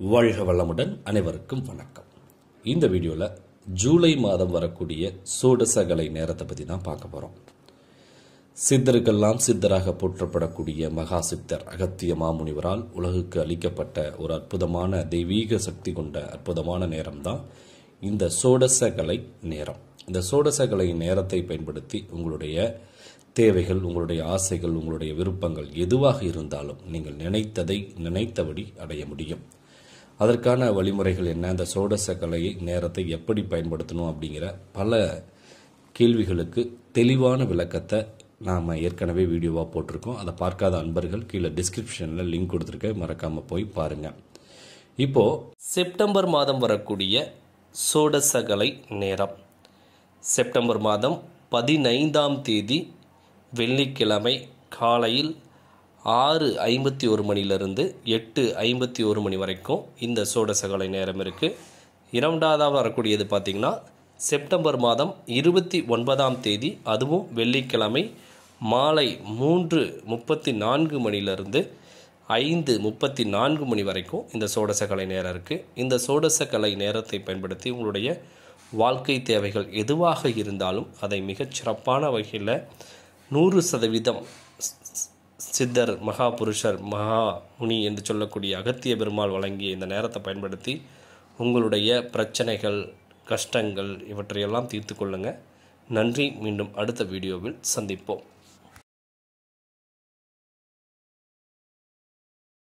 வாழ்க வளமுடன் அனைவருக்கும் வணக்கம் இந்த வீடியோவில் ஜூலை மாதம் வரக்கூடிய சோடசகலை நேரத்தை பற்றி தான் பார்க்க போகிறோம் சித்தருக்கெல்லாம் சித்தராக போற்றப்படக்கூடிய மகா சித்தர் அகத்திய மாமுனிவரால் உலகுக்கு அளிக்கப்பட்ட ஒரு அற்புதமான தெய்வீக சக்தி கொண்ட அற்புதமான நேரம்தான் இந்த சோடசகலை நேரம் இந்த சோடசகலை நேரத்தை பயன்படுத்தி உங்களுடைய தேவைகள் உங்களுடைய ஆசைகள் உங்களுடைய விருப்பங்கள் எதுவாக இருந்தாலும் நீங்கள் நினைத்ததை நினைத்தபடி அடைய முடியும் அதற்கான வழிமுறைகள் என்ன அந்த சோடச கலையை நேரத்தை எப்படி பயன்படுத்தணும் அப்படிங்கிற பல கேள்விகளுக்கு தெளிவான விளக்கத்தை நாம் ஏற்கனவே வீடியோவாக போட்டிருக்கோம் அதை பார்க்காத அன்பர்கள் கீழே டிஸ்கிரிப்ஷனில் லிங்க் கொடுத்துருக்கேன் மறக்காமல் போய் பாருங்கள் இப்போது செப்டம்பர் மாதம் வரக்கூடிய சோடசகலை நேரம் செப்டம்பர் மாதம் பதினைந்தாம் தேதி வெள்ளிக்கிழமை காலையில் ஆறு ஐம்பத்தி ஒரு மணிலிருந்து எட்டு ஐம்பத்தி ஒரு மணி வரைக்கும் இந்த சோடசகலை நேரம் இருக்குது இரண்டாவதாக வரக்கூடியது பார்த்திங்கன்னா செப்டம்பர் மாதம் இருபத்தி ஒன்பதாம் தேதி அதுவும் வெள்ளிக்கிழமை மாலை மூன்று முப்பத்தி நான்கு மணிலிருந்து ஐந்து முப்பத்தி நான்கு மணி வரைக்கும் இந்த சோடசக்கலை நேரம் இருக்குது இந்த சோடசக்கலை நேரத்தை பயன்படுத்தி உங்களுடைய வாழ்க்கை தேவைகள் எதுவாக இருந்தாலும் அதை மிகச் சிறப்பான வகையில் நூறு சதவீதம் சித்தர் மகா புருஷர் மகா முனி என்று சொல்லக்கூடிய அகத்திய பெருமாள் வழங்கிய இந்த நேரத்தை பயன்படுத்தி உங்களுடைய பிரச்சனைகள் கஷ்டங்கள் இவற்றையெல்லாம் தீர்த்து கொள்ளுங்கள் நன்றி மீண்டும் அடுத்த வீடியோவில் சந்திப்போம்